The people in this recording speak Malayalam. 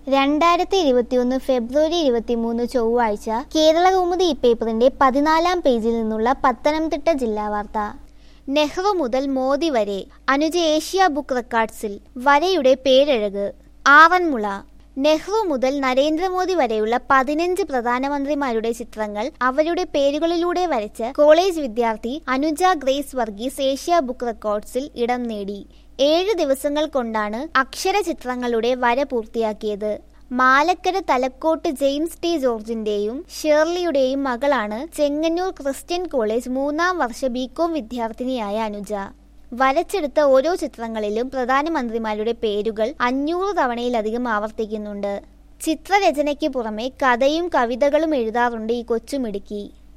രണ്ടായിരത്തി ഇരുപത്തിയൊന്ന് ഫെബ്രുവരി ഇരുപത്തിമൂന്ന് ചൊവ്വാഴ്ച കേരള കൗമുദി ഈ പേപ്പറിന്റെ പതിനാലാം പേജിൽ നിന്നുള്ള പത്തനംതിട്ട ജില്ലാ വാർത്ത നെഹ്റു മുതൽ മോദി വരെ അനുജ ഏഷ്യ ബുക്ക് റെക്കോർഡ്സിൽ വരയുടെ പേരഴക് ആറന്മുള നെഹ്റു മുതൽ നരേന്ദ്രമോദി വരെയുള്ള പതിനഞ്ച് പ്രധാനമന്ത്രിമാരുടെ ചിത്രങ്ങൾ അവരുടെ പേരുകളിലൂടെ വരച്ച് കോളേജ് വിദ്യാർത്ഥി Anuja Grace Varghese Asia book റെക്കോർഡ്സിൽ ഇടം നേടി ഏഴ് ദിവസങ്ങൾ കൊണ്ടാണ് അക്ഷരചിത്രങ്ങളുടെ വര പൂർത്തിയാക്കിയത് മാലക്കര തലക്കോട്ട് ജെയിംസ് ടി ജോർജിന്റെയും ഷേർലിയുടെയും മകളാണ് ചെങ്ങന്നൂർ ക്രിസ്ത്യൻ കോളേജ് മൂന്നാം വർഷ ബികോം വിദ്യാർത്ഥിനിയായ അനുജ വരച്ചെടുത്ത ഓരോ ചിത്രങ്ങളിലും പ്രധാനമന്ത്രിമാരുടെ പേരുകൾ അഞ്ഞൂറ് തവണയിലധികം ആവർത്തിക്കുന്നുണ്ട് ചിത്രരചനയ്ക്ക് പുറമെ കഥയും കവിതകളും എഴുതാറുണ്ട് ഈ കൊച്ചുമിടുക്കി